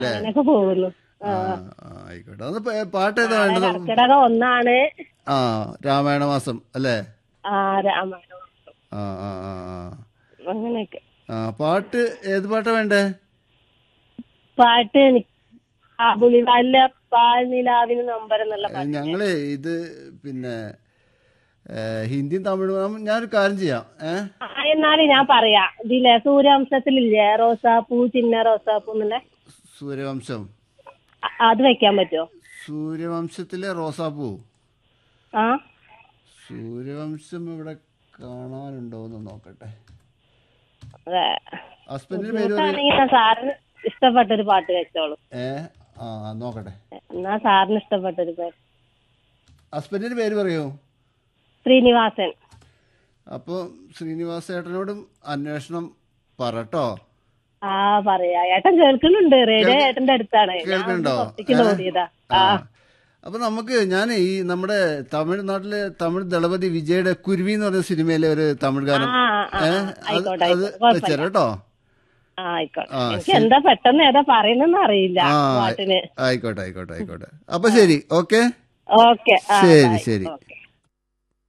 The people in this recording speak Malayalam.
അങ്ങനെയൊക്കെ പോകുന്നു ആ, ആ, ആയിക്കോട്ടെ അത് പ- പാട്ട് ഏതാ വേണ്ടത് കർക്കിടക ഒന്നാണ് ആ രാമായണ മാസം അല്ലേ ആ രാമായണം ആ ആ ആ ആ അങ്ങനെയൊക്കെ ആ പാട്ട് ഏത് പാട്ടാ വേണ്ടേ പാട്ട് എനിക്ക് ആ പുലിവാലിലെ പാൽ നിലാവിന് നമ്പർ എന്നുള്ള ഏ, പാട്ട് ഞങ്ങള് ഇത് പിന്നെ ഏ, ഹിന്ദിയും തമിഴും ഞാനൊരു കാര്യം ചെയ്യാം ഏ ആ, എന്നാലും ഞാൻ പറയാ ഇതിലെ സൂര്യവംശത്തിലില്ലേ റോസാപ്പൂ ചിന്ന റോസാപ്പൂ എന്നുള്ള സൂര്യവംശം അ- അത് വെക്കാൻ പറ്റുമോ സൂര്യവംശത്തിലെ റോസാപ്പൂ ആ സൂര്യവംശം ഇവിടെ കാണാനുണ്ടോ എന്ന് നോക്കട്ടെ അതെ ഹസ്ബൻഡിന്റെ പേര് പറയൂ ആണെങ്കിൽ ഞാൻ സാറിന് ഇഷ്ടപ്പെട്ടൊരു പാട്ട് വെച്ചോളൂ ഏ ആ ആ, നോക്കട്ടെ എന്നാ സാറിന് ഇഷ്ടപ്പെട്ടൊരു പേര് ഹസ്ബൻഡിന്റെ പേര് പറയൂ ശ്രീനിവാസൻ അപ്പോൾ ശ്രീനിവാസ ഏട്ടനോടും അന്വേഷണം പറട്ടോ ആ പറയാ ഏട്ടൻ കേൾക്കുന്നുണ്ട് റേഡിയോ ഏട്ടന്റെ അടുത്താണ് ഞാൻ കേൾക്കുന്നുണ്ടോ? ഒന്ന് പുറത്തേക്ക് ഏ? ഓടിയതാ ആ ആ അപ്പൊ നമുക്ക് ഞാൻ ഈ നമ്മുടെ തമിഴ്നാട്ടിലെ തമിഴ് ദളപതി വിജയുടെ കുരുവി എന്ന് പറഞ്ഞ സിനിമയിലെ ഒരു തമിഴ് ഗാനം ആ, ആ, ഏ ആ, അത് ആയിക്കോട്ടെ, അത് ആയിക്കോട്ടെ, വെച്ചേരാ കേട്ടോ ആ, ആയിക്കോട്ടെ ആ, എനിക്ക് എന്താ പെട്ടെന്ന് ഏതാ പറയുന്നെന്ന് അറിയില്ല ആ പാട്ടിന് ആയിക്കോട്ടെ ആയിക്കോട്ടെ ആയിക്കോട്ടെ അപ്പൊ ശരി ഓക്കെ ഓക്കെ ശരി ശരി ഓക്കെ